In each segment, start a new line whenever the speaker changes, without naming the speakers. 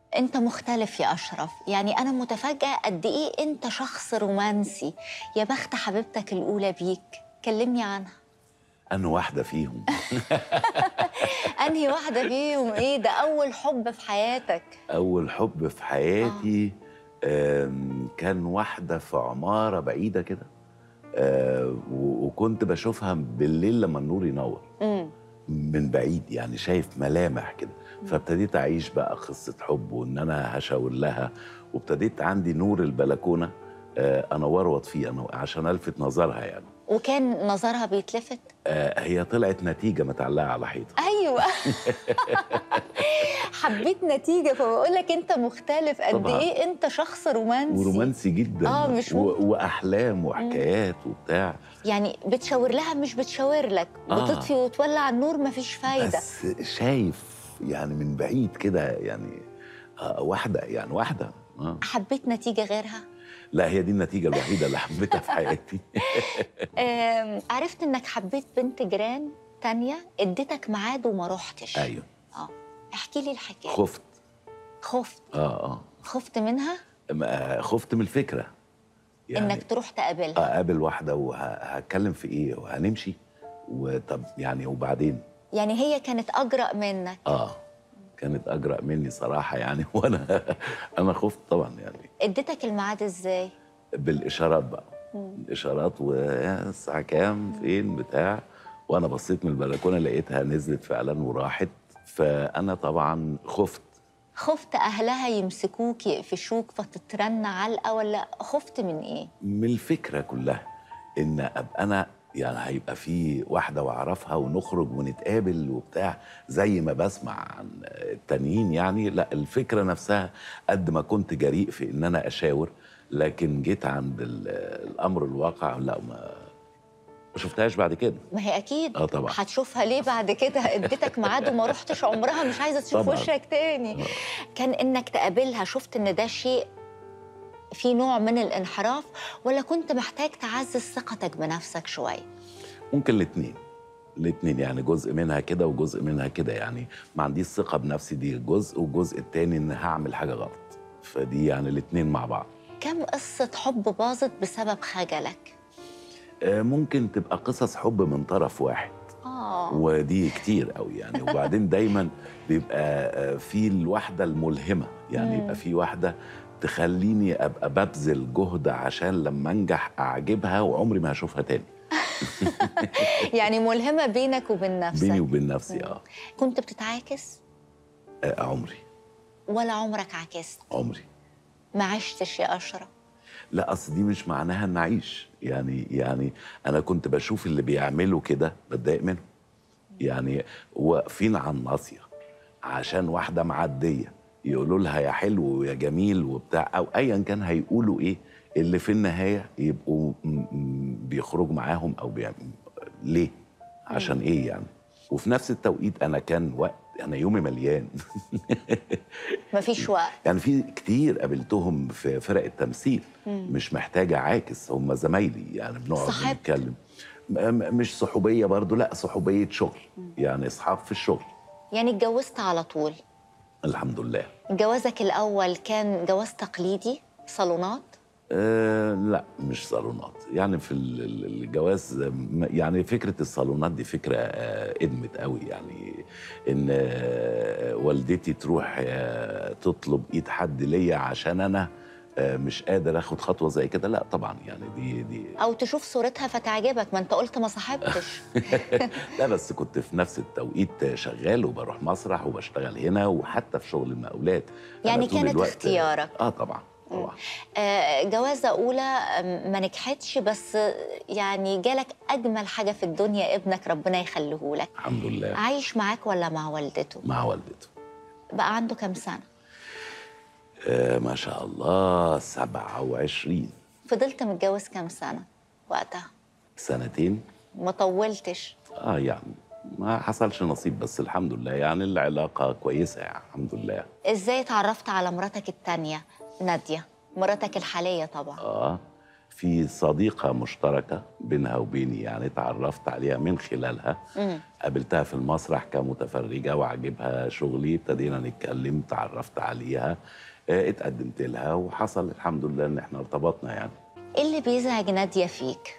انت مختلف يا اشرف يعني انا متفاجئه قد ايه انت شخص رومانسي يا بخت حبيبتك الاولى بيك كلمني عنها
انا واحده فيهم
انهي واحده فيهم ايه ده اول حب في حياتك
اول حب في حياتي آم، كان واحده في عماره بعيده كده آه، و- وكنت بشوفها بالليل لما النور ينور
امم
من بعيد يعني شايف ملامح كده فابتديت اعيش بقى قصه حب وان انا هشاور لها وابتديت عندي نور البلكونه آه، انا وروط فيه انا عشان الفت نظرها يعني
وكان نظرها بيتلفت
آه، هي طلعت نتيجه متعلقه على حيطه
ايوه حبيت نتيجه فبقول لك انت مختلف قد
طبعاً.
ايه انت شخص رومانسي
ورومانسي جدا
آه، مش
و...
ممكن.
واحلام وحكايات وبتاع
يعني بتشاور لها مش بتشاور لك
آه.
بتطفي وتولع النور مفيش فايده
بس شايف يعني من بعيد كده يعني آه واحده يعني واحده آه.
حبيت نتيجه غيرها
لا هي دي النتيجه الوحيده اللي حبيتها في حياتي
آم، عرفت انك حبيت بنت جيران تانية اديتك ميعاد وما روحتش
ايوه
اه احكي لي الحكايه
خفت
خفت
اه اه
خفت منها
ما- خفت من الفكره يعني
انك تروح تقابلها
اقابل واحده وهتكلم في ايه وهنمشي وطب يعني وبعدين
يعني هي كانت اجرأ منك
اه كانت اجرأ مني صراحه يعني وانا انا خفت طبعا يعني
اديتك الميعاد ازاي
بالاشارات بقى الاشارات والساعه كام فين بتاع وانا بصيت من البلكونه لقيتها نزلت فعلا وراحت فانا طبعا خفت
خفت اهلها يمسكوك يقفشوك فتترن علقه ولا خفت من ايه
من الفكره كلها ان ابقى انا يعني هيبقى في واحده واعرفها ونخرج ونتقابل وبتاع زي ما بسمع عن التانيين يعني لا الفكره نفسها قد ما كنت جريء في ان انا اشاور لكن جيت عند ال- الامر الواقع لا ما ما شفتهاش بعد كده
ما هي اكيد
آه طبعاً.
هتشوفها ليه بعد كده اديتك ميعاد وما رحتش عمرها مش عايزه تشوف
طبعاً.
وشك تاني
آه.
كان انك تقابلها شفت ان ده شيء في نوع من الانحراف ولا كنت محتاج تعزز ثقتك بنفسك شويه
ممكن الاثنين الاثنين يعني جزء منها كده وجزء منها كده يعني ما عنديش ثقه بنفسي دي جزء والجزء التاني ان هعمل حاجه غلط فدي يعني الاثنين مع بعض
كم قصه حب باظت بسبب خجلك
آه، ممكن تبقى قصص حب من طرف واحد
اه
ودي كتير قوي يعني وبعدين دايما بيبقى آه، في الواحده الملهمه يعني
مم.
يبقى في واحده تخليني ابقى ببذل جهد عشان لما انجح اعجبها وعمري ما هشوفها تاني
يعني ملهمه بينك وبين نفسك
بيني وبين نفسي اه
كنت بتتعاكس
آه، عمري
ولا عمرك عكست
عمري
ما عشتش يا اشرف
لا اصل دي مش معناها ان اعيش يعني يعني انا كنت بشوف اللي بيعملوا كده بتضايق منهم يعني واقفين على الناصيه عشان واحده معديه يقولوا لها يا حلو ويا جميل وبتاع او ايا كان هيقولوا ايه اللي في النهايه يبقوا م- م- بيخرجوا معاهم او بيعمل ليه عشان ايه يعني وفي نفس التوقيت انا كان وقت انا يومي مليان
مفيش وقت
يعني في كتير قابلتهم في فرق التمثيل مش محتاجة عاكس هم زمايلي يعني بنقعد
صاحبت.
نتكلم م- م- مش صحوبية برضو لا صحوبية شغل يعني أصحاب في الشغل
يعني اتجوزت على طول
الحمد لله
جوازك الأول كان جواز تقليدي صالونات
أه لا مش صالونات يعني في ال- ال- الجواز م- يعني فكرة الصالونات دي فكرة آه، ادمت قوي يعني ان آه، والدتي تروح آه، تطلب ايد حد ليا عشان انا آه، مش قادر اخد خطوة زي كده لا طبعا يعني دي دي
أو تشوف صورتها فتعجبك ما أنت قلت ما صاحبتش
لا بس كنت في نفس التوقيت شغال وبروح مسرح وبشتغل هنا وحتى في شغل المقاولات أنا
يعني
طول
كانت
الوقت-
اختيارك.
اه طبعا طبعا
آه، جوازة أولى آم، ما نجحتش بس آه، يعني جالك أجمل حاجة في الدنيا ابنك ربنا يخليهولك
الحمد لله
عايش معاك ولا مع والدته
مع والدته
بقى عنده كام سنة
آه ما شاء الله 27
فضلت متجوز كام سنة وقتها
سنتين
ما طولتش
اه يعني ما حصلش نصيب بس الحمد لله يعني العلاقة كويسة يعني الحمد لله
ازاي اتعرفت على مراتك التانية نادية مراتك الحالية طبعا
اه في صديقة مشتركة بينها وبيني يعني اتعرفت عليها من خلالها
مم.
قابلتها في المسرح كمتفرجة وعجبها شغلي ابتدينا نتكلم تعرفت عليها آه، اتقدمت لها وحصل الحمد لله ان احنا ارتبطنا يعني
ايه اللي بيزعج ناديه فيك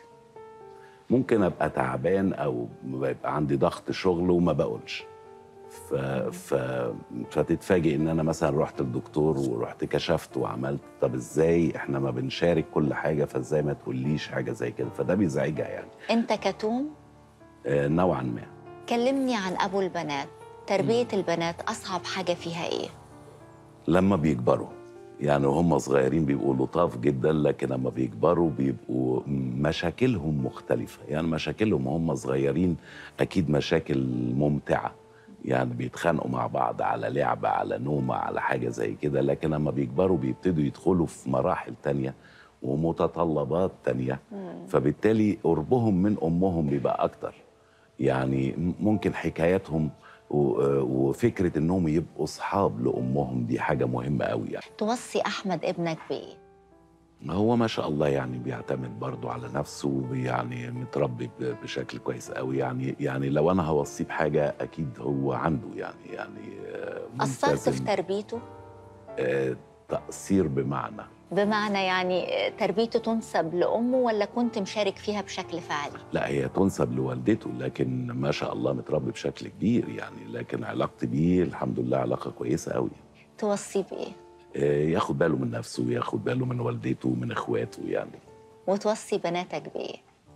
ممكن ابقى تعبان او بيبقى عندي ضغط شغل وما بقولش ف... ف... فتتفاجئ ان انا مثلا رحت للدكتور ورحت كشفت وعملت طب ازاي احنا ما بنشارك كل حاجه فازاي ما تقوليش حاجه زي كده فده بيزعجها يعني
انت كتوم
آه، نوعا ما
كلمني عن ابو البنات تربيه البنات اصعب حاجه فيها ايه
لما بيكبروا يعني وهم صغيرين بيبقوا لطاف جدا لكن لما بيكبروا بيبقوا مشاكلهم مختلفة يعني مشاكلهم وهم صغيرين أكيد مشاكل ممتعة يعني بيتخانقوا مع بعض على لعبة على نومة على حاجة زي كده لكن لما بيكبروا بيبتدوا يدخلوا في مراحل تانية ومتطلبات تانية فبالتالي قربهم من أمهم بيبقى أكتر يعني ممكن حكاياتهم و- وفكرة إنهم يبقوا أصحاب لأمهم دي حاجة مهمة قوي يعني
توصي احمد ابنك بايه
هو ما شاء الله يعني بيعتمد برضو على نفسه يعني متربي ب- بشكل كويس قوي يعني يعني لو انا هوصيه بحاجه اكيد هو عنده يعني يعني آه،
قصرت في
ملتزم.
تربيته
آه، تقصير بمعنى
بمعنى يعني تربيته تنسب لامه ولا كنت مشارك فيها بشكل فعلي
لا هي تنسب لوالدته لكن ما شاء الله متربي بشكل كبير يعني لكن علاقتي بيه الحمد لله علاقه كويسه قوي
توصيه بايه
آه، ياخد باله من نفسه وياخد باله من والدته ومن اخواته يعني
وتوصي بناتك بايه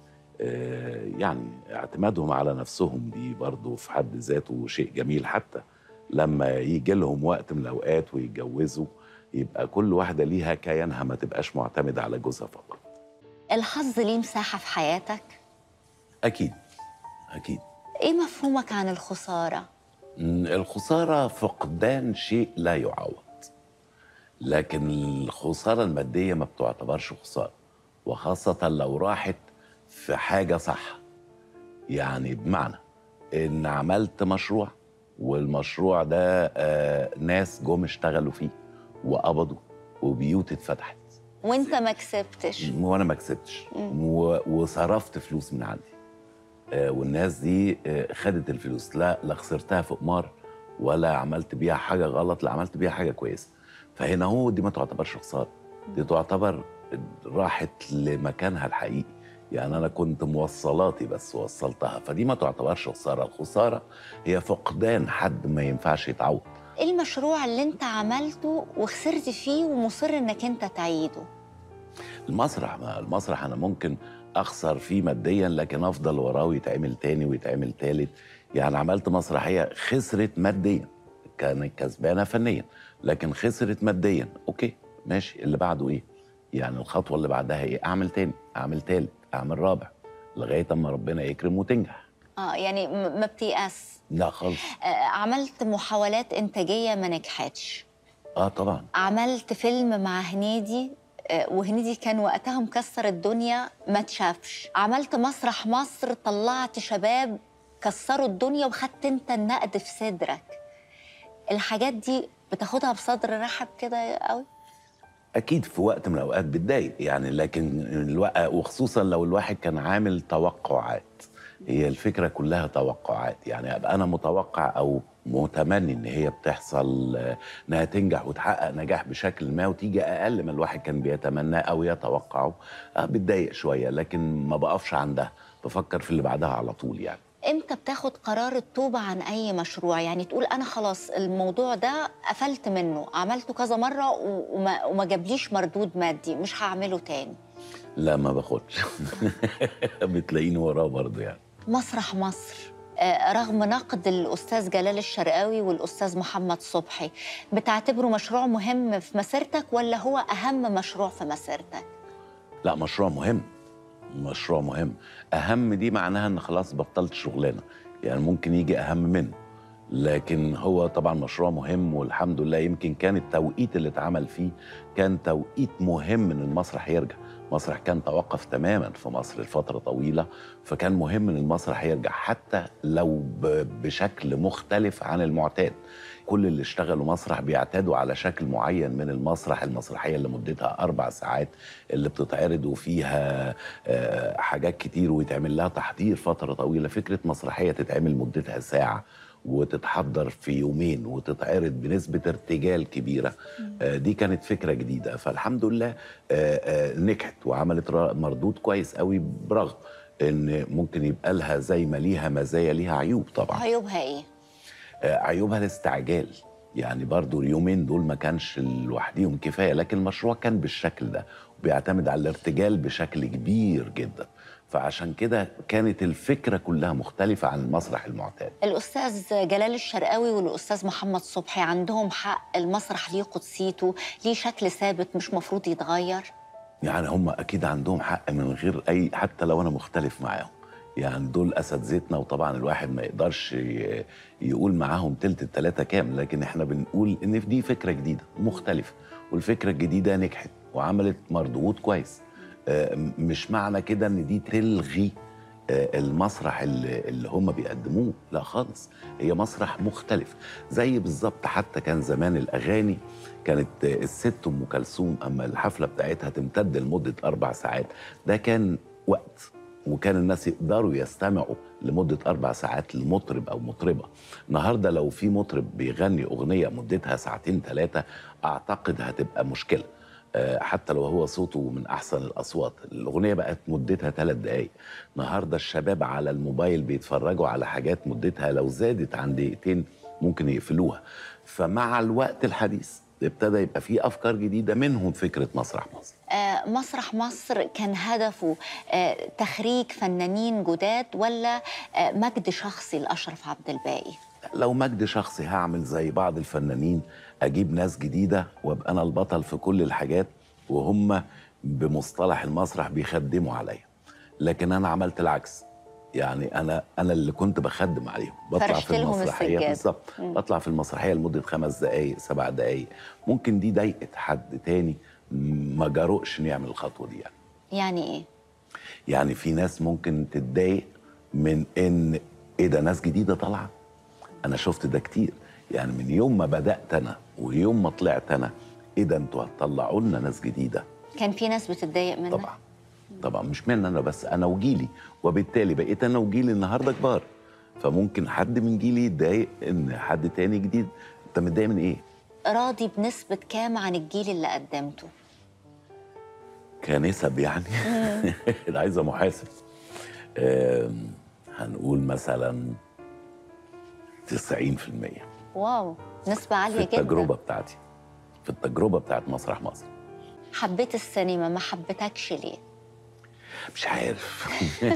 آه، يعني اعتمادهم على نفسهم دي برضو في حد ذاته شيء جميل حتى لما يجي لهم وقت من الأوقات ويتجوزوا يبقى كل واحدة ليها كيانها ما تبقاش معتمدة على جوزها فقط
الحظ ليه مساحه في حياتك
أكيد أكيد
ايه مفهومك عن الخساره
مم، الخسارة فقدان شيء لا يعوض لكن الخسارة المادية ما بتعتبرش خسارة وخاصة لو راحت في حاجة صح يعني بمعنى إن عملت مشروع والمشروع ده آه ناس جم اشتغلوا فيه وقبضوا وبيوت اتفتحت
وانت ما كسبتش
وانا ما كسبتش و- وصرفت فلوس من عندي آه، والناس دي آه، خدت الفلوس لا لا خسرتها في قمار ولا عملت بيها حاجه غلط لا عملت بيها حاجه كويسه فهنا هو دي ما تعتبرش خساره دي تعتبر راحت لمكانها الحقيقي يعني انا كنت موصلاتي بس وصلتها فدي ما تعتبرش خساره الخساره هي فقدان حد ما ينفعش يتعوض
ايه المشروع اللي انت عملته وخسرت فيه ومصر انك انت تعيده
المسرح ما المسرح انا ممكن اخسر فيه ماديا لكن افضل وراه ويتعمل تاني ويتعمل تالت يعني عملت مسرحيه خسرت ماديا كانت كسبانه فنيا لكن خسرت ماديا اوكي ماشي اللي بعده ايه يعني الخطوه اللي بعدها ايه اعمل تاني اعمل تالت اعمل رابع لغايه اما ربنا يكرم وتنجح
اه يعني م- ما بتيأس
لا خالص
آه عملت محاولات انتاجيه ما نجحتش
اه طبعا
عملت فيلم مع هنيدي آه، وهنيدي كان وقتها مكسر الدنيا ما تشافش عملت مسرح مصر طلعت شباب كسروا الدنيا وخدت انت النقد في صدرك الحاجات دي بتاخدها بصدر رحب كده قوي
اكيد في وقت من الاوقات بتضايق يعني لكن الوقت وخصوصا لو الواحد كان عامل توقعات هي الفكره كلها توقعات يعني ابقى انا متوقع او متمني ان هي بتحصل آه، انها تنجح وتحقق نجاح بشكل ما وتيجي اقل ما الواحد كان بيتمناه او يتوقعه آه بتضايق شويه لكن ما بقفش عندها بفكر في اللي بعدها على طول يعني
امتى بتاخد قرار التوبة عن أي مشروع يعني تقول أنا خلاص الموضوع ده قفلت منه عملته كذا مرة و- وما, وما جابليش مردود مادي مش هعمله تاني
لا ما باخدش بتلاقيني وراه برضه يعني
مسرح مصر آه، رغم نقد الأستاذ جلال الشرقاوي والأستاذ محمد صبحي بتعتبره مشروع مهم في مسيرتك ولا هو أهم مشروع في مسيرتك؟
لا مشروع مهم مشروع مهم اهم دي معناها ان خلاص بطلت شغلانه يعني ممكن يجي اهم منه لكن هو طبعا مشروع مهم والحمد لله يمكن كان التوقيت اللي اتعمل فيه كان توقيت مهم ان المسرح يرجع المسرح كان توقف تماما في مصر لفتره طويله فكان مهم ان المسرح يرجع حتى لو ب- بشكل مختلف عن المعتاد كل اللي اشتغلوا مسرح بيعتادوا على شكل معين من المسرح المسرحيه اللي مدتها اربع ساعات اللي بتتعرض وفيها آه، حاجات كتير ويتعمل لها تحضير فتره طويله فكره مسرحيه تتعمل مدتها ساعه وتتحضر في يومين وتتعرض بنسبة ارتجال كبيرة آه، دي كانت فكرة جديدة فالحمد لله آه، آه، نجحت وعملت را- مردود كويس قوي برغم ان ممكن يبقى لها زي ما ليها مزايا ليها عيوب طبعا
عيوبها ايه؟
آه، عيوبها الاستعجال يعني برضو اليومين دول ما كانش لوحديهم كفاية لكن المشروع كان بالشكل ده وبيعتمد على الارتجال بشكل كبير جدا فعشان كده كانت الفكرة كلها مختلفة عن المسرح المعتاد
الأستاذ جلال الشرقاوي والأستاذ محمد صبحي عندهم حق المسرح ليه قدسيته ليه شكل ثابت مش مفروض يتغير
يعني هم اكيد عندهم حق من غير اي حتى لو انا مختلف معاهم يعني دول اساتذتنا وطبعا الواحد ما يقدرش ي- يقول معاهم تلت التلاته كام لكن احنا بنقول ان دي فكره جديده مختلفه والفكره الجديده نجحت وعملت مردود كويس آه، م- مش معنى كده ان دي تلغي آه، المسرح اللي, اللي هم بيقدموه لا خالص هي مسرح مختلف زي بالظبط حتى كان زمان الاغاني كانت آه، الست ام كلثوم اما الحفله بتاعتها تمتد لمده اربع ساعات ده كان وقت وكان الناس يقدروا يستمعوا لمده اربع ساعات لمطرب او مطربه النهارده لو في مطرب بيغني اغنيه مدتها ساعتين ثلاثه اعتقد هتبقى مشكله آه، حتى لو هو صوته من احسن الاصوات الاغنيه بقت مدتها ثلاث دقائق النهارده الشباب على الموبايل بيتفرجوا على حاجات مدتها لو زادت عن دقيقتين ممكن يقفلوها فمع الوقت الحديث ابتدى يبقى في افكار جديده منهم فكره مسرح مصر
آه، مسرح مصر كان هدفه آه، تخريج فنانين جداد ولا آه، مجد شخصي لأشرف عبد الباقي
لو مجد شخصي هعمل زي بعض الفنانين اجيب ناس جديده وابقى انا البطل في كل الحاجات وهم بمصطلح المسرح بيخدموا عليا لكن انا عملت العكس يعني انا انا اللي كنت بخدم عليهم بطلع
فرشت
في
لهم
المسرحيه
السجادة.
بالظبط بطلع في المسرحيه لمده خمس دقائق سبع دقائق ممكن دي ضايقت حد تاني ما جرؤش انه يعمل الخطوه دي يعني
يعني ايه؟
يعني في ناس ممكن تتضايق من ان ايه ده ناس جديده طالعه انا شفت ده كتير يعني من يوم ما بدات انا ويوم ما طلعت انا ايه ده انتوا هتطلعوا لنا ناس جديده
كان في ناس بتتضايق منك؟
طبعا طبعا مش مني انا بس انا وجيلي وبالتالي بقيت انا وجيلي النهارده كبار فممكن حد من جيلي يتضايق ان حد تاني جديد انت متضايق من ايه
راضي بنسبة كام عن الجيل اللي قدمته؟
كنسب يعني انا عايزه محاسب آم، هنقول مثلا 90%
واو نسبة عالية
في
جدا
التجربه بتاعتي في التجربه بتاعت مسرح مصر
حبيت السينما ما حبيتكش ليه؟
مش عارف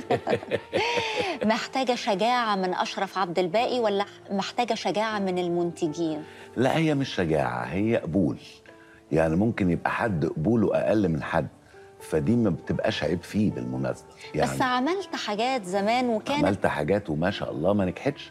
محتاجة شجاعة من أشرف عبد الباقي ولا محتاجة شجاعة من المنتجين؟
لا هي مش شجاعه هي قبول يعني ممكن يبقى حد قبوله اقل من حد فدي ما بتبقاش عيب فيه بالمناسبه يعني
بس عملت حاجات زمان وكانت
عملت حاجات وما شاء الله ما نجحتش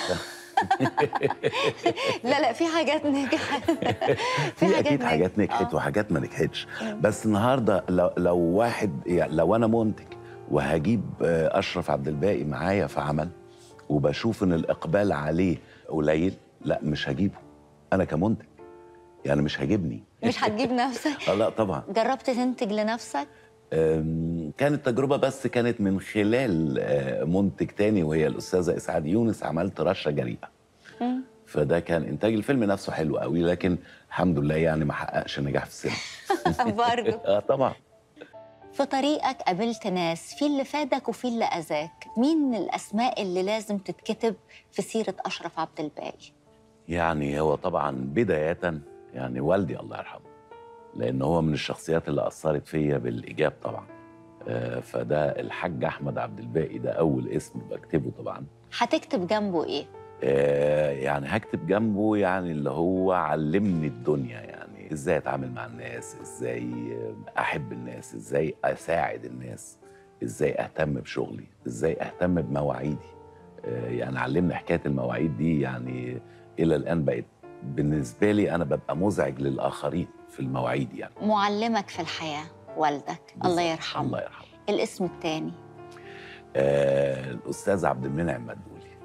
لا لا في حاجات نجحت
في اكيد حاجات
نجحت.
نجحت
آه.
وحاجات ما نجحتش بس النهارده لو, لو واحد يعني لو انا منتج وهجيب آه، اشرف عبد الباقي معايا في عمل وبشوف ان الاقبال عليه قليل لا مش هجيبه انا كمنتج يعني مش هجيبني
مش هتجيب نفسك
آه، لا طبعا
جربت تنتج لنفسك
أم، كانت تجربة بس كانت من خلال آه، منتج تاني وهي الأستاذة إسعاد يونس عملت رشة جريئة
مم.
فده كان إنتاج الفيلم نفسه حلو قوي لكن الحمد لله يعني ما حققش نجاح في السينما
برضه
اه طبعا
في طريقك قابلت ناس في اللي فادك وفي اللي أذاك مين الأسماء اللي لازم تتكتب في سيرة أشرف عبد الباقي
يعني هو طبعا بداية يعني والدي الله يرحمه لأن هو من الشخصيات اللي أثرت فيا بالإيجاب طبعا آه، فده الحاج أحمد عبد الباقي ده أول اسم بكتبه طبعا
هتكتب جنبه إيه؟
آه، يعني هكتب جنبه يعني اللي هو علمني الدنيا يعني ازاي اتعامل مع الناس ازاي احب الناس ازاي اساعد الناس ازاي اهتم بشغلي ازاي اهتم بمواعيدي آه، يعني علمني حكايه المواعيد دي يعني الى الان بقت بالنسبه لي انا ببقى مزعج للاخرين في المواعيد يعني
معلمك في الحياة والدك الله
بالظبط.
يرحمه
الله يرحمه
الاسم التاني
آه الاستاذ عبد المنعم مدبولي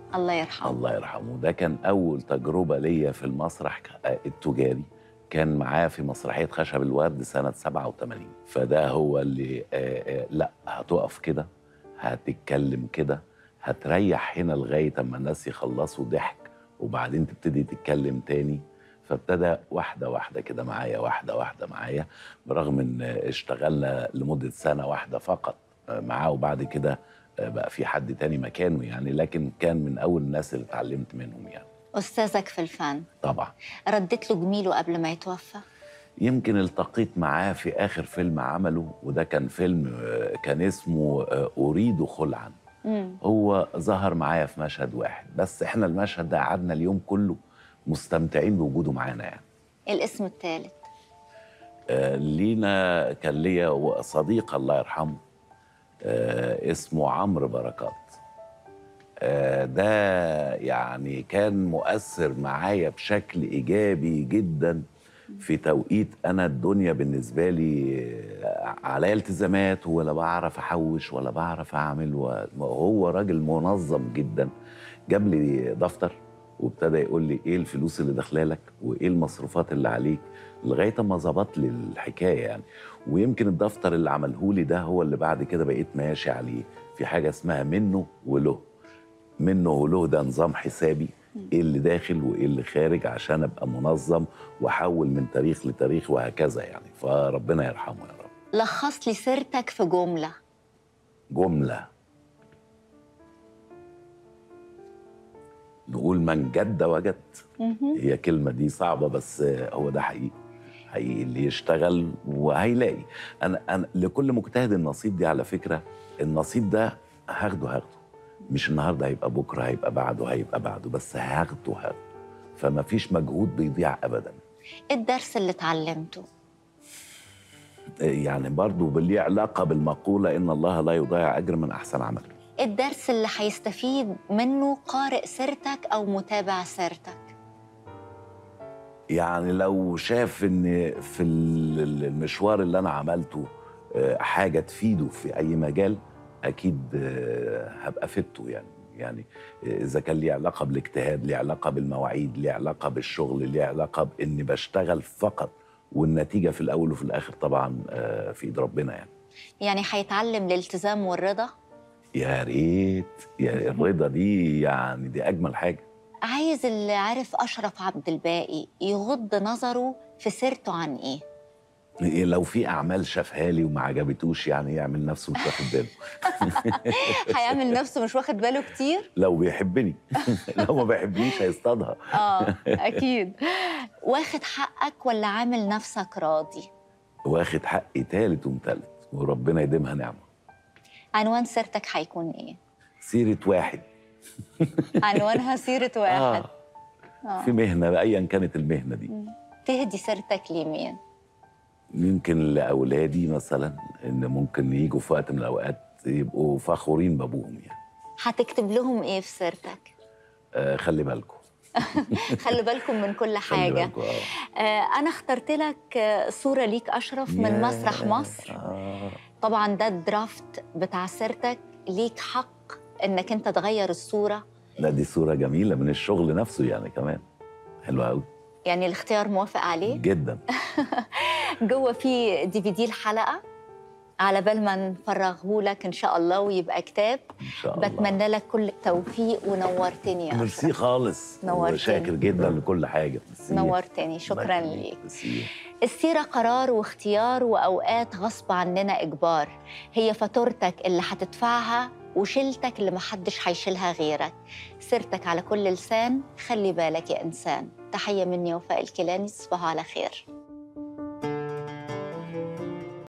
الله يرحمه
الله يرحمه ده كان أول تجربة ليا في المسرح ك- التجاري كان معاه في مسرحية خشب الورد سنة 87 فده هو اللي آه آه لا هتقف كده هتتكلم كده هتريح هنا لغاية أما الناس يخلصوا ضحك وبعدين تبتدي تتكلم تاني فابتدى واحدة واحدة كده معايا واحدة واحدة معايا برغم إن اشتغلنا لمدة سنة واحدة فقط آه، معاه وبعد كده آه، بقى في حد تاني مكانه يعني لكن كان من أول الناس اللي اتعلمت منهم يعني
أستاذك في الفن
طبعا
ردت له جميله قبل ما يتوفى
يمكن التقيت معاه في آخر فيلم عمله وده كان فيلم آه، كان اسمه آه، أريد خلعا
مم.
هو ظهر معايا في مشهد واحد بس احنا المشهد ده قعدنا اليوم كله مستمتعين بوجوده معانا يعني
الاسم الثالث
آه، لينا كان ليا صديق الله يرحمه آه، اسمه عمرو بركات آه، ده يعني كان مؤثر معايا بشكل ايجابي جدا في توقيت انا الدنيا بالنسبه لي آه، عليا التزامات ولا بعرف احوش ولا بعرف اعمل وهو راجل منظم جدا جاب لي دفتر وابتدى يقول لي ايه الفلوس اللي داخله لك وايه المصروفات اللي عليك لغايه اما ظبط لي الحكايه يعني ويمكن الدفتر اللي عمله لي ده هو اللي بعد كده بقيت ماشي عليه في حاجه اسمها منه وله منه وله ده نظام حسابي ايه اللي داخل وايه اللي خارج عشان ابقى منظم واحول من تاريخ لتاريخ وهكذا يعني فربنا يرحمه يا رب
لخص لي سيرتك في جملة
جمله نقول من جد وجد هي كلمة دي صعبة بس هو ده حقيقي حقيقي اللي يشتغل وهيلاقي أنا, أنا لكل مجتهد النصيب دي على فكرة النصيب ده هاخده هاخده مش النهاردة هيبقى بكرة هيبقى بعده هيبقى بعده بس هاخده هاخده فما فيش مجهود بيضيع أبدا
إيه الدرس اللي اتعلمته
يعني برضو باللي علاقة بالمقولة إن الله لا يضيع أجر من أحسن عمل
إيه الدرس اللي هيستفيد منه قارئ سيرتك أو متابع سيرتك
يعني لو شاف ان في ال- المشوار اللي انا عملته آه، حاجه تفيده في اي مجال اكيد آه، هبقى فدته يعني يعني اذا كان ليه علاقه بالاجتهاد ليه علاقه بالمواعيد ليه علاقه بالشغل ليه علاقه باني بشتغل فقط والنتيجه في الاول وفي الاخر طبعا آه، في ايد ربنا يعني
يعني هيتعلم الالتزام والرضا
يا ريت يا الرضا دي يعني دي اجمل حاجه
عايز اللي عارف أشرف عبد الباقي يغض نظره في سيرته عن إيه
إيه لو في اعمال شافها لي وما عجبتوش يعني يعمل نفسه مش واخد باله
هيعمل نفسه مش واخد باله كتير
لو بيحبني لو ما بيحبنيش هيصطادها
اه اكيد واخد حقك ولا عامل نفسك راضي
واخد حقي تالت ومتلت وربنا يديمها نعمه
عنوان سيرتك هيكون ايه
سيره واحد
عنوانها سيرة واحد
آه. في مهنه ايا كانت المهنه دي
تهدي سيرتك لمين
يمكن لاولادي مثلا ان ممكن يجوا في وقت من الاوقات يبقوا فخورين بابوهم يعني
هتكتب لهم ايه في سيرتك
آه خلي بالكم
خلي بالكم من كل
خلي
حاجة
بالكم آه.
آه أنا اخترت لك آه، صورة ليك أشرف من
يا-
مسرح مصر
آه.
طبعا ده الدرافت بتاع سيرتك ليك حق إنك أنت تغير الصورة
لا دي صوره جميله من الشغل نفسه يعني كمان حلوه قوي
يعني الاختيار موافق عليه
جدا
جوه في دي في دي الحلقة على بال ما نفرغه لك إن شاء الله ويبقى كتاب
ان شاء الله
بتمنى لك كل التوفيق ونورتني يا
ميرسي
أشرف
خالص
نورتني.
وشاكر جدا لكل حاجه ميرسي.
نورتني شكرا
الله يخليك.
ليك
ميرسي.
السيرة قرار واختيار وأوقات غصب عننا إجبار هي فاتورتك اللي هتدفعها وشيلتك اللي محدش هيشيلها غيرك سيرتك على كل لسان خلي بالك يا إنسان تحية مني وفاء الكيلاني تصبحوا على خير